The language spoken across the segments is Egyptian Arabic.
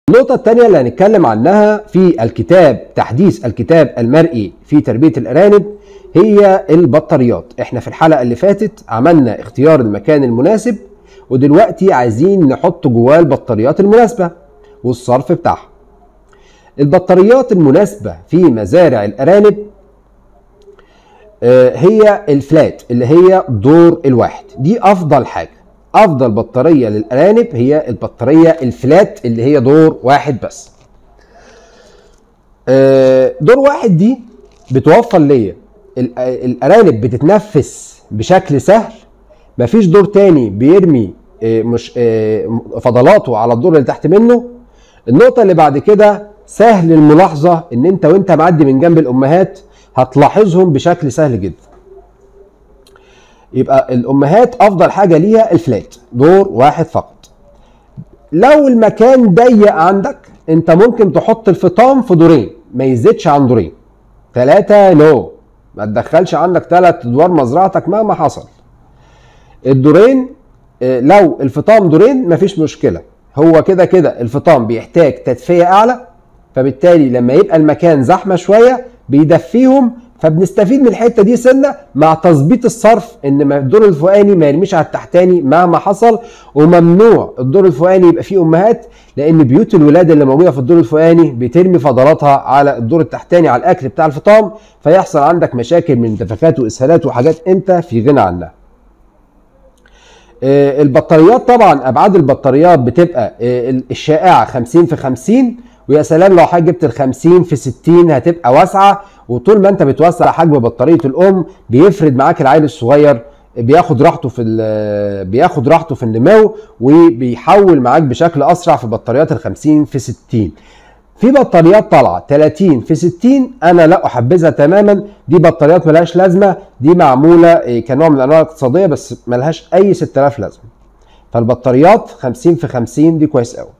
النقطة الثانية اللي هنتكلم عنها في الكتاب تحديث الكتاب المرئي في تربية الأرانب هي البطاريات احنا في الحلقة اللي فاتت عملنا اختيار المكان المناسب ودلوقتي عايزين نحط جواه البطاريات المناسبة والصرف بتاعها البطاريات المناسبة في مزارع الأرانب آه، هي الفلات اللي هي دور الواحد دي أفضل حاجة أفضل بطارية للأرانب هي البطارية الفلات اللي هي دور واحد بس آه، دور واحد دي بتوفر ليا ال- الأرانب بتتنفس بشكل سهل مفيش دور تاني بيرمي آه، مش آه، فضلاته على الدور اللي تحت منه النقطة اللي بعد كده سهل الملاحظة ان انت وانت معدي من جنب الامهات هتلاحظهم بشكل سهل جدا يبقى الامهات افضل حاجة ليها الفلات دور واحد فقط لو المكان ضيق عندك انت ممكن تحط الفطام في دورين ما يزيدش عن دورين ثلاثة نو ما تدخلش عندك ثلاث ادوار مزرعتك مهما حصل الدورين آه، لو الفطام دورين مفيش مشكله هو كده كده الفطام بيحتاج تدفئه اعلى فبالتالي لما يبقى المكان زحمه شويه بيدفيهم فبنستفيد من الحته دي سنه مع تظبيط الصرف ان ما- الدور الفوقاني ما يرميش على التحتاني مهما حصل وممنوع الدور الفوقاني يبقى فيه امهات لان بيوت الولاده اللي موجوده في الدور الفوقاني بترمي فضلاتها على الدور التحتاني على الاكل بتاع الفطام فيحصل عندك مشاكل من انتفاخات واسهالات وحاجات انت في غنى عنها آه، البطاريات طبعا ابعاد البطاريات بتبقى آه، الشائعه 50 في 50 ويا سلام لو حضرتك جبت ال 50 في 60 هتبقى واسعه وطول ما انت بتوسع حجم بطاريه الام بيفرد معاك العيل الصغير بياخد راحته في ال- بياخد راحته في النمو وبيحول معاك بشكل اسرع في بطاريات ال 50 في 60 في بطاريات طالعه 30 في 60 انا لا احبذها تماما دي بطاريات ملهاش لازمه دي معموله إيه، كنوع من الانواع الاقتصاديه بس ملهاش اي 6000 لازمه فالبطاريات 50 في 50 دي كويس قوي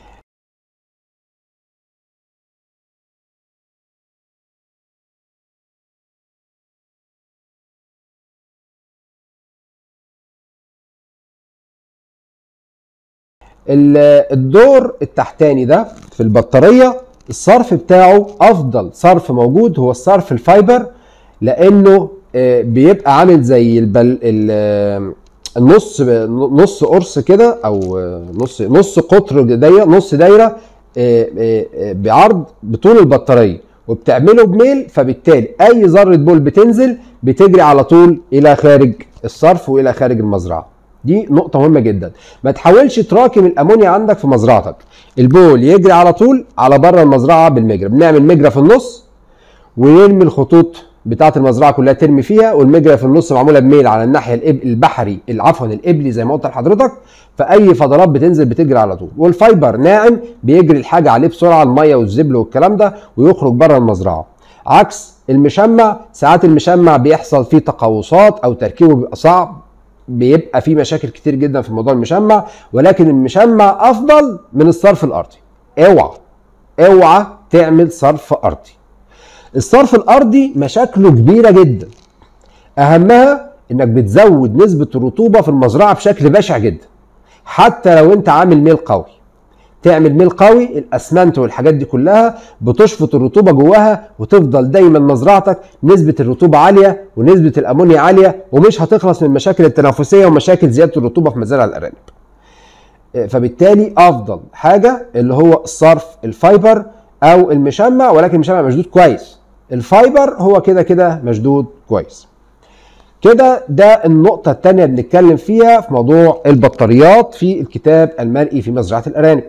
ال- الدور التحتاني ده في البطارية الصرف بتاعه أفضل صرف موجود هو الصرف الفايبر لأنه آه، بيبقى عامل زي البل ال- آه، النص نص قرص كده أو آه، نص نص قطر دايرة نص دايرة آه، آه، آه، بعرض بطول البطارية وبتعمله بميل فبالتالي أي ذرة بول بتنزل بتجري على طول إلى خارج الصرف وإلى خارج المزرعة دي نقطة مهمة جدا ما تحاولش تراكم الأمونيا عندك في مزرعتك البول يجري على طول على بره المزرعة بالمجرى بنعمل مجرى في النص ونرمي الخطوط بتاعة المزرعة كلها ترمي فيها والمجرى في النص معمولة بميل على الناحية الإب- البحري عفوا الإبلي زي ما قلت لحضرتك فأي فضلات بتنزل بتجري على طول والفايبر ناعم بيجري الحاجة عليه بسرعة المية والزبل والكلام ده ويخرج بره المزرعة عكس المشمع ساعات المشمع بيحصل فيه تقوسات أو تركيبه بيبقى صعب بيبقى في مشاكل كتير جدا في موضوع المشمع ولكن المشمع افضل من الصرف الارضي اوعى اوعى تعمل صرف ارضي الصرف الارضي مشاكله كبيره جدا اهمها انك بتزود نسبه الرطوبه في المزرعه بشكل بشع جدا حتى لو انت عامل ميل قوي تعمل ميل قوي الاسمنت والحاجات دي كلها بتشفط الرطوبه جواها وتفضل دايما مزرعتك نسبه الرطوبه عاليه ونسبه الامونيا عاليه ومش هتخلص من المشاكل التنافسيه ومشاكل زياده الرطوبه في مزارع الارانب آه، فبالتالي افضل حاجه اللي هو الصرف الفايبر او المشمع ولكن المشمع مشدود كويس الفايبر هو كده كده مشدود كويس كده ده النقطة التانية بنتكلم فيها في موضوع البطاريات في الكتاب المرئي في مزرعة الأرانب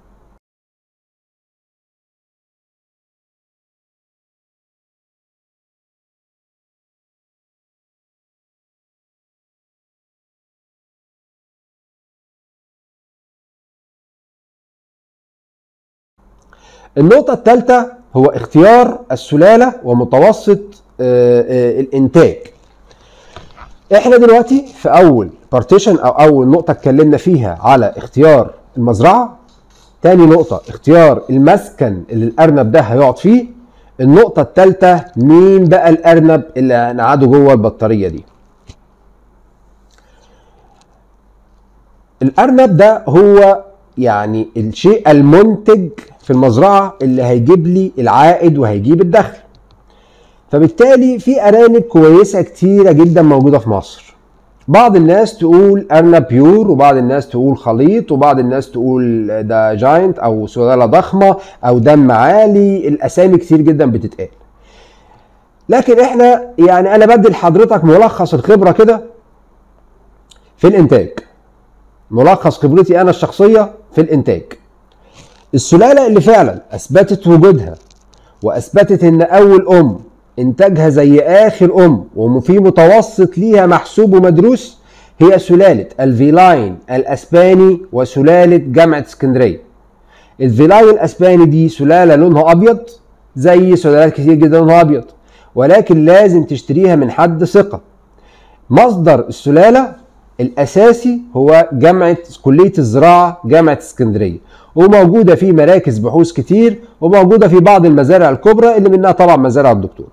النقطة الثالثة هو اختيار السلالة ومتوسط آه، آه، الإنتاج. احنا دلوقتي في أول بارتيشن أو أول نقطة اتكلمنا فيها على اختيار المزرعة. تاني نقطة اختيار المسكن اللي الأرنب ده هيقعد فيه. النقطة الثالثة مين بقى الأرنب اللي هنقعده جوه البطارية دي. الأرنب ده هو يعني الشيء المنتج في المزرعه اللي هيجيب لي العائد وهيجيب الدخل فبالتالي في ارانب كويسه كتيره جدا موجوده في مصر بعض الناس تقول ارنب بيور وبعض الناس تقول خليط وبعض الناس تقول ده جاينت او سلاله ضخمه او دم عالي الاسامي كتير جدا بتتقال لكن احنا يعني انا بدي لحضرتك ملخص الخبره كده في الانتاج ملخص خبرتي انا الشخصيه في الانتاج السلاله اللي فعلا اثبتت وجودها واثبتت ان اول ام انتاجها زي اخر ام وفي متوسط ليها محسوب ومدروس هي سلاله الفيلاين الاسباني وسلاله جامعه اسكندريه الفيلاين الاسباني دي سلاله لونها ابيض زي سلالات كتير جدا لونها ابيض ولكن لازم تشتريها من حد ثقه مصدر السلاله الاساسي هو جامعه كليه الزراعه جامعه اسكندريه وموجوده في مراكز بحوث كتير وموجوده في بعض المزارع الكبرى اللي منها طبعا مزارع الدكتور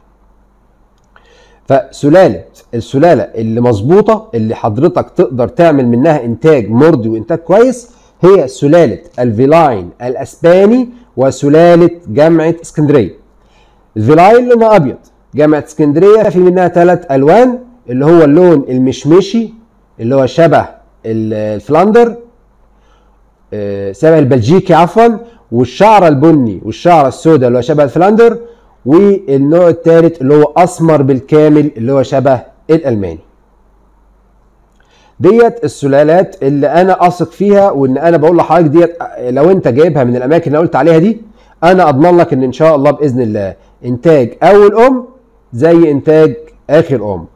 فسلاله السلاله اللي مظبوطه اللي حضرتك تقدر تعمل منها انتاج مرضي وانتاج كويس هي سلاله الفيلاين الاسباني وسلاله جامعه اسكندريه الفيلاين لونها ابيض جامعه اسكندريه في منها ثلاث الوان اللي هو اللون المشمشي اللي هو شبه الفلاندر شبه البلجيكي عفوا والشعره البني والشعره السوداء اللي هو شبه الفلاندر والنوع الثالث اللي هو اسمر بالكامل اللي هو شبه الالماني ديت السلالات اللي انا اثق فيها وان انا بقول لحضرتك ديت لو انت جايبها من الاماكن اللي قلت عليها دي انا اضمن لك ان ان شاء الله باذن الله انتاج اول ام زي انتاج اخر ام